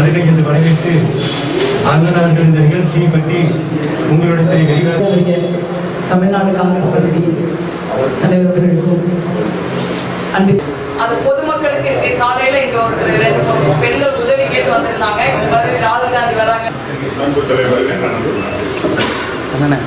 வருகை என்று வரவேற்று அண்ணன் அவர்கள் இந்த நிகழ்ச்சியை பற்றி உங்களிடத்தில் விரிவாக அவர்கள் தமிழ்நாடு காங்கிரஸ் கமிட்டி தலைவர்களுக்கும் அன்பு அந்த பொதுமக்களுக்கு இன்றைய காலையில இங்க ஒருத்தர் ரெண்டு மூணு பெண்கள் உதவி கேட்டு வந்திருந்தாங்க இந்த மாதிரி ராகுல் காந்தி வராங்க அன்பு தலைவர்களே நான்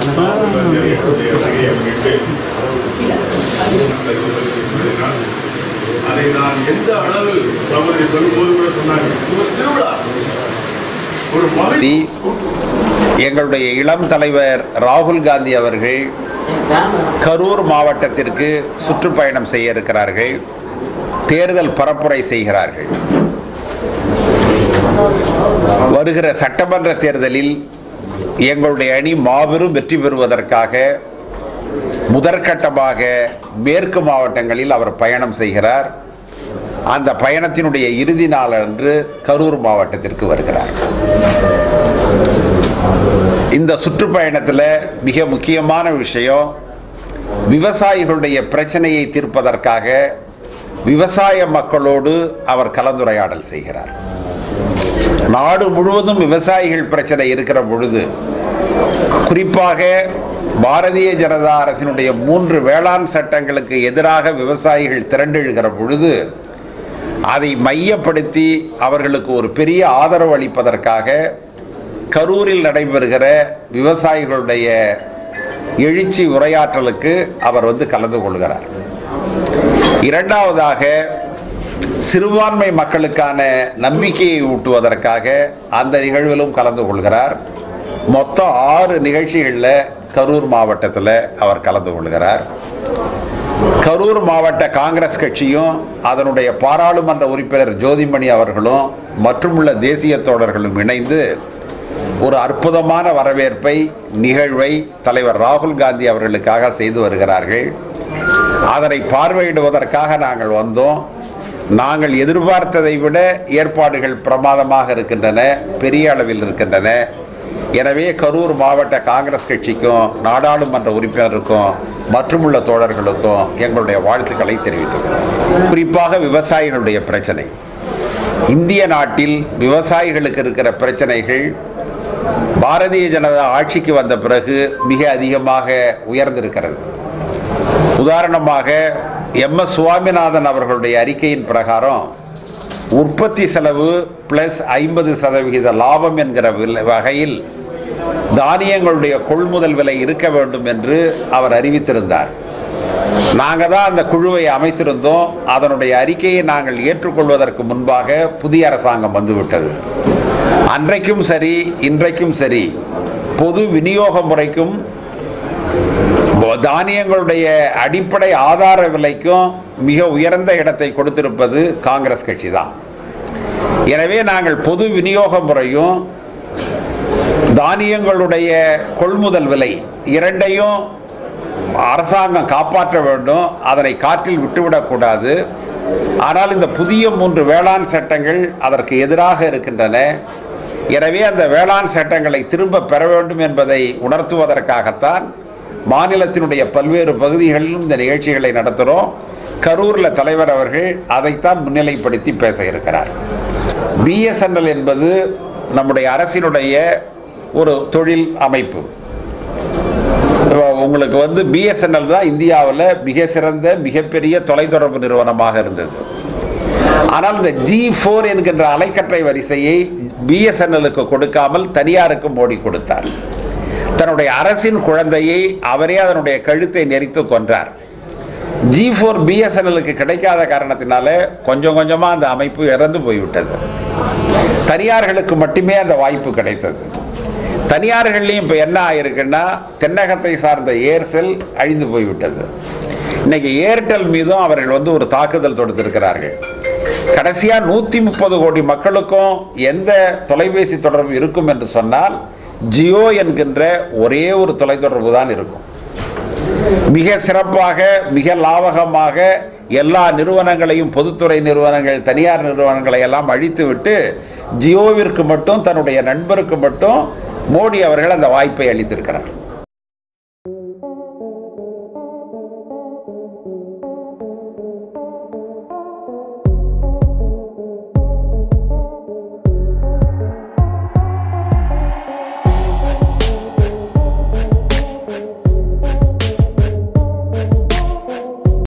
அதை நான் எந்த அளவில் சகோதரி சொல்லும்போது கூட சொன்னாங்க இது ஒரு திருவிழா ஒரு மகிழ்ச்சி எங்களுடைய இளம் தலைவர் ராகுல் காந்தி அவர்கள் கரூர் மாவட்டத்திற்கு சுற்றுப்பயணம் செய்ய இருக்கிறார்கள் தேர்தல் பரப்புரை செய்கிறார்கள் வருகிற சட்டமன்ற தேர்தலில் எங்களுடைய அணி மாபெரும் வெற்றி பெறுவதற்காக முதற்கட்டமாக மேற்கு மாவட்டங்களில் அவர் பயணம் செய்கிறார் அந்த பயணத்தினுடைய இறுதி நாள் அன்று கரூர் மாவட்டத்திற்கு வருகிறார் இந்த சுற்றுப்பயணத்தில் மிக முக்கியமான விஷயம் விவசாயிகளுடைய பிரச்சனையை தீர்ப்பதற்காக விவசாய மக்களோடு அவர் கலந்துரையாடல் செய்கிறார் நாடு முழுவதும் விவசாயிகள் பிரச்சனை இருக்கிற பொழுது குறிப்பாக பாரதிய ஜனதா அரசினுடைய மூன்று வேளாண் சட்டங்களுக்கு எதிராக விவசாயிகள் திரண்டெழுகிற பொழுது அதை மையப்படுத்தி அவர்களுக்கு ஒரு பெரிய ஆதரவு அளிப்பதற்காக கரூரில் நடைபெறுகிற விவசாயிகளுடைய எழுச்சி உரையாற்றலுக்கு அவர் வந்து கலந்து கொள்கிறார் இரண்டாவதாக சிறுபான்மை மக்களுக்கான நம்பிக்கையை ஊட்டுவதற்காக அந்த நிகழ்விலும் கலந்து கொள்கிறார் மொத்தம் ஆறு நிகழ்ச்சிகளில் கரூர் மாவட்டத்தில் அவர் கலந்து கொள்கிறார் கரூர் மாவட்ட காங்கிரஸ் கட்சியும் அதனுடைய பாராளுமன்ற உறுப்பினர் ஜோதிமணி அவர்களும் மற்றுமுள்ள தேசிய தோழர்களும் இணைந்து ஒரு அற்புதமான வரவேற்பை நிகழ்வை தலைவர் ராகுல் காந்தி அவர்களுக்காக செய்து வருகிறார்கள் அதனை பார்வையிடுவதற்காக நாங்கள் வந்தோம் நாங்கள் எதிர்பார்த்ததை விட ஏற்பாடுகள் பிரமாதமாக இருக்கின்றன பெரிய அளவில் இருக்கின்றன எனவே கரூர் மாவட்ட காங்கிரஸ் கட்சிக்கும் நாடாளுமன்ற உறுப்பினருக்கும் மற்றுமுள்ள தோழர்களுக்கும் எங்களுடைய வாழ்த்துக்களை தெரிவித்துள்ளோம் குறிப்பாக விவசாயிகளுடைய பிரச்சனை இந்திய நாட்டில் விவசாயிகளுக்கு இருக்கிற பிரச்சனைகள் பாரதிய ஜனதா ஆட்சிக்கு வந்த பிறகு மிக அதிகமாக உயர்ந்திருக்கிறது உதாரணமாக எம் எஸ் சுவாமிநாதன் அவர்களுடைய அறிக்கையின் பிரகாரம் உற்பத்தி செலவு பிளஸ் ஐம்பது சதவிகித லாபம் என்கிற விலை- வகையில் தானியங்களுடைய கொள்முதல் விலை இருக்க வேண்டும் என்று அவர் அறிவித்திருந்தார் நாங்கள் தான் அந்த குழுவை அமைத்திருந்தோம் அதனுடைய அறிக்கையை நாங்கள் ஏற்றுக்கொள்வதற்கு முன்பாக புதிய அரசாங்கம் வந்துவிட்டது அன்றைக்கும் சரி இன்றைக்கும் சரி பொது விநியோக முறைக்கும் தானியங்களுடைய அடிப்படை ஆதார விலைக்கும் மிக உயர்ந்த இடத்தை கொடுத்திருப்பது காங்கிரஸ் கட்சி தான் எனவே நாங்கள் பொது விநியோக முறையும் தானியங்களுடைய கொள்முதல் விலை இரண்டையும் அரசாங்கம் காப்பாற்ற வேண்டும் அதனை காற்றில் விட்டுவிடக்கூடாது ஆனால் இந்த புதிய மூன்று வேளாண் சட்டங்கள் அதற்கு எதிராக இருக்கின்றன எனவே அந்த வேளாண் சட்டங்களை திரும்ப பெற வேண்டும் என்பதை உணர்த்துவதற்காகத்தான் மாநிலத்தினுடைய பல்வேறு பகுதிகளிலும் இந்த நிகழ்ச்சிகளை நடத்துகிறோம் கரூரில் தலைவர் அவர்கள் அதைத்தான் முன்னிலைப்படுத்தி பேச இருக்கிறார் பிஎஸ்என்எல் என்பது நம்முடைய அரசினுடைய ஒரு தொழில் அமைப்பு உங்களுக்கு வந்து பிஎஸ்என்எல் தான் இந்தியாவில் மிக சிறந்த மிகப்பெரிய தொலைத்தொடர்பு நிறுவனமாக இருந்தது ஆனால் இந்த ஜி ஃபோர் என்கின்ற அலைக்கற்றை வரிசையை பிஎஸ்என்எலுக்கு கொடுக்காமல் தனியாருக்கு மோடி கொடுத்தார் தன்னுடைய அரசின் குழந்தையை அவரே அதனுடைய கழுத்தை நெரித்து கொன்றார் ஜி ஃபோர் பிஎஸ்என்எலுக்கு கிடைக்காத காரணத்தினால கொஞ்சம் கொஞ்சமாக அந்த அமைப்பு இறந்து போய்விட்டது தனியார்களுக்கு மட்டுமே அந்த வாய்ப்பு கிடைத்தது தனியார்கள்லையும் இப்போ என்ன ஆயிருக்குன்னா தென்னகத்தை சார்ந்த ஏர்செல் அழிந்து போய்விட்டது இன்னைக்கு ஏர்டெல் மீதும் அவர்கள் வந்து ஒரு தாக்குதல் தொடுத்திருக்கிறார்கள் கடைசியாக நூற்றி முப்பது கோடி மக்களுக்கும் எந்த தொலைபேசி தொடர்பு இருக்கும் என்று சொன்னால் ஜியோ என்கின்ற ஒரே ஒரு தொலைத்தொடர்பு தான் இருக்கும் மிக சிறப்பாக மிக லாபகமாக எல்லா நிறுவனங்களையும் பொதுத்துறை நிறுவனங்கள் தனியார் நிறுவனங்களை எல்லாம் அழித்துவிட்டு ஜியோவிற்கு மட்டும் தன்னுடைய நண்பருக்கு மட்டும் மோடி அவர்கள் அந்த வாய்ப்பை அளித்திருக்கிறார்